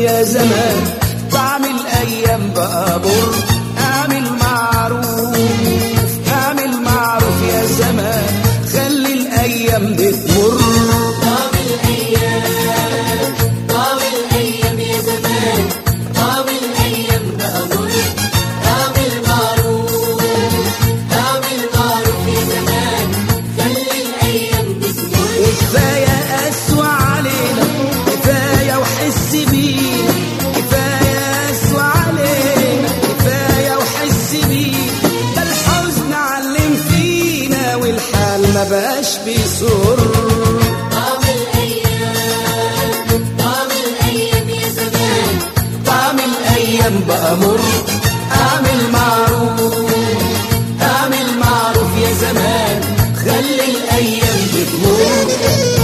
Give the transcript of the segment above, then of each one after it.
يا زمان طعم الايام بقى مر اعمل معروف اعمل معروف يا زمان خلي الايام دي تمر طاب الأيام طاب الأيام يا زمان طاب الأيام بقى مر طاب المعروف طاب المعروف يا زمان خلي الأيام بتمر وكفاية أسوأ علينا كفاية وحس بينا كفاية أسوأ علينا كفاية وحس بينا ده الحزن علم فينا والحال ما بقاش بيسر طاب الأيام طاب الأيام يا زمان طعم الأيام بقى مر أعمل معروف أعمل معروف يا زمان خلي الأيام بتمر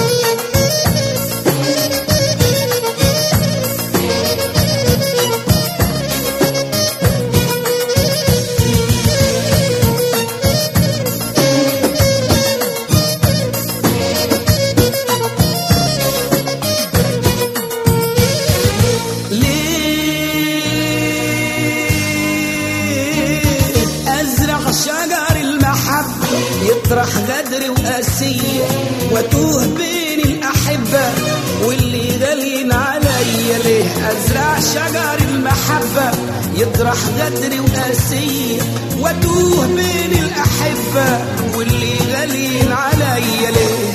ليه أزرع شجر المحبة يطرح غدر وقاسية واتوه بين الأحبة واللي غالين عليا ليه أزرع شجر المحبة يطرح غدر وقاسية واتوه بين الأحبة واللي غالين عليا ليه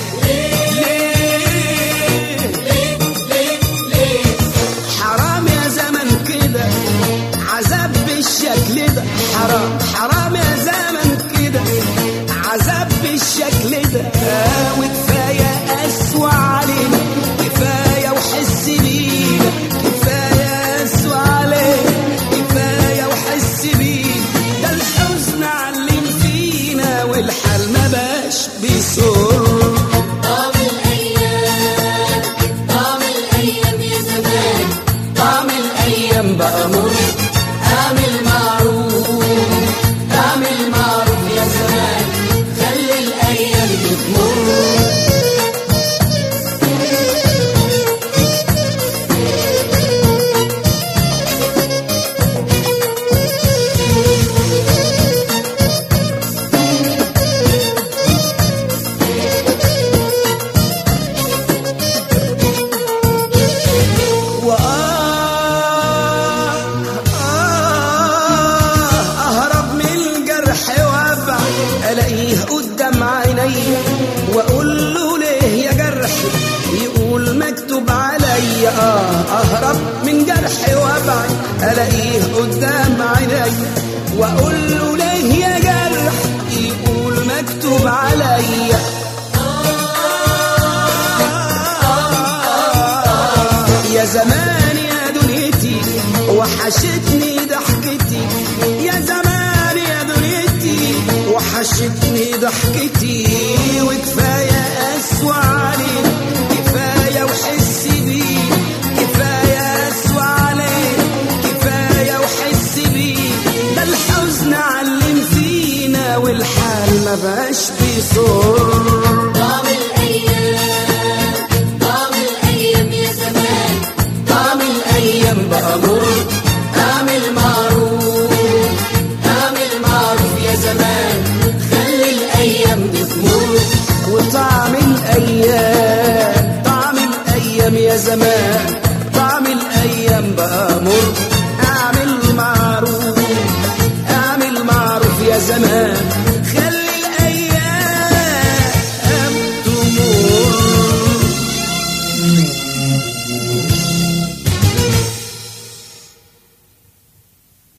ليه حرام يا زمن كده عذاب بالشكل ده حرام حرام يا زمن كده عذاب بالشكل ده آه وكفاية أسوأ علينا كفاية وحس بينا كفاية أسوأ علينا كفاية وحس بينا ده الحزن علم فينا والحال ما باش بيسر طاب الأيام طاب الأيام يا زمان طعم الأيام بقى مر أعمل معروف أعمل معروف يا زمان خلي الأيام بتمر أهرب من الجرح وابعد ألاقيه قدام عيني وأقول له ليه يا جرح يقول مكتوب عليا آه أهرب من جرح وابعد ألاقيه قدام عيني وأقول له ليه يا جرح يقول مكتوب عليا يا زمان يا دنيتي وحشتني ضحكتي يا زمان يا دنيتي وحشتني ضحكتي وكفاية أسوأ عليك كفاية وحس بي كفاية أسوأ عليك كفاية وحس بي ده الحزن علم فينا والحال ما بقاش بيصر طاب الأيام طاب الأيام يا زمان طعم الأيام بقى مر أعمل معروف أعمل معروف يا زمان خلي الأيام دي تمر وطعم الأيام طعم الأيام يا زمان